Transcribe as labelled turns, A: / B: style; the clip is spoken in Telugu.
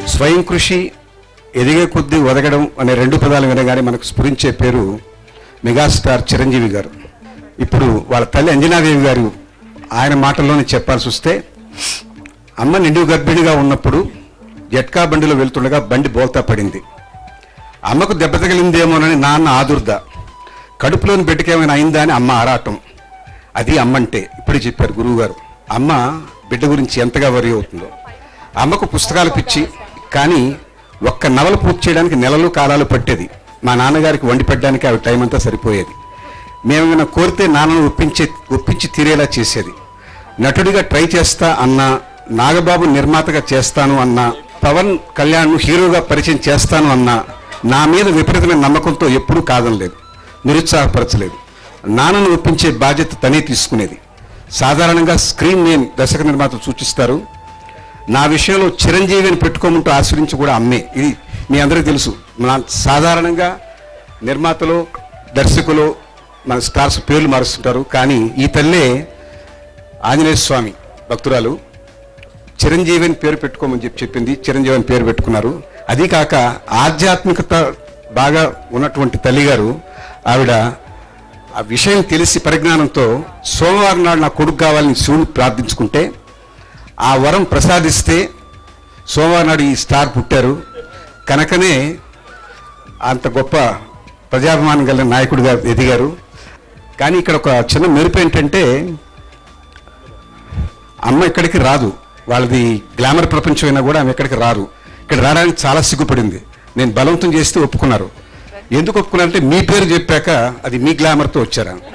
A: స్వయం కృషి ఎదిగే కొద్దీ ఒదగడం అనే రెండు పదాలు వినగానే మనకు స్ఫురించే పేరు మెగాస్టార్ చిరంజీవి గారు ఇప్పుడు వాళ్ళ తల్లి అంజనాదేవి గారు ఆయన మాటల్లోనే చెప్పాల్సి వస్తే అమ్మ నిండు గర్భిణిగా ఉన్నప్పుడు జట్కా బండిలో వెళ్తుండగా బండి బోల్తా పడింది అమ్మకు దెబ్బ తగిలిందేమోనని నాన్న ఆదుర్ద కడుపులోని బిడ్డకేమైనా అయిందా అని అమ్మ ఆరాటం అది అమ్మంటే ఇప్పుడే చెప్పారు గురువు గారు అమ్మ బిడ్డ గురించి ఎంతగా వరి అవుతుందో అమ్మకు పుస్తకాలు పిచ్చి కానీ ఒక్క నవల పూర్తి చేయడానికి నెలలు కాలాలు పట్టేది మా నాన్నగారికి వండి పెట్టడానికి ఆవిడ టైం అంతా సరిపోయేది మేమేమైనా కోరితే నాన్నను ఒప్పించే ఒప్పించి తీరేలా చేసేది నటుడిగా ట్రై చేస్తా అన్నా నాగబాబు నిర్మాతగా చేస్తాను అన్నా పవన్ కళ్యాణ్ హీరోగా పరిచయం చేస్తాను అన్నా నా మీద విపరీతమైన నమ్మకంతో ఎప్పుడూ కాదనలేదు నిరుత్సాహపరచలేదు నాన్నను ఒప్పించే బాధ్యత తనే తీసుకునేది సాధారణంగా స్క్రీన్ నేమ్ దర్శక నిర్మాత సూచిస్తారు నా విషయంలో చిరంజీవిని పెట్టుకోమంటూ ఆశ్రయించి కూడా అమ్మే ఇది మీ అందరికీ తెలుసు నా సాధారణంగా నిర్మాతలు దర్శకులు మన స్టార్స్ పేర్లు మారుస్తుంటారు కానీ ఈ తల్లే ఆంజనేయ స్వామి భక్తురాలు చిరంజీవిని పేరు పెట్టుకోమని చెప్పి చెప్పింది చిరంజీవి అని పేరు పెట్టుకున్నారు అది కాక ఆధ్యాత్మికత బాగా ఉన్నటువంటి తల్లిగారు ఆవిడ ఆ విషయం తెలిసి పరిజ్ఞానంతో సోమవారం నాడు నా కొడుకు కావాలని శివుని ప్రార్థించుకుంటే ఆ వరం ప్రసాదిస్తే సోమవారం నాడు ఈ స్టార్ పుట్టారు కనుకనే అంత గొప్ప ప్రజాభిమానం కలిగిన నాయకుడిగా ఎదిగారు కానీ ఇక్కడ ఒక చిన్న మెరుపు ఏంటంటే అమ్మ ఇక్కడికి రాదు వాళ్ళది గ్లామర్ ప్రపంచం అయినా కూడా ఆమె ఇక్కడికి రారు ఇక్కడ రావడానికి చాలా సిగ్గుపడింది నేను బలవంతం చేస్తే ఒప్పుకున్నారు ఎందుకు ఒప్పుకున్నారంటే మీ పేరు చెప్పాక అది మీ గ్లామర్తో వచ్చారు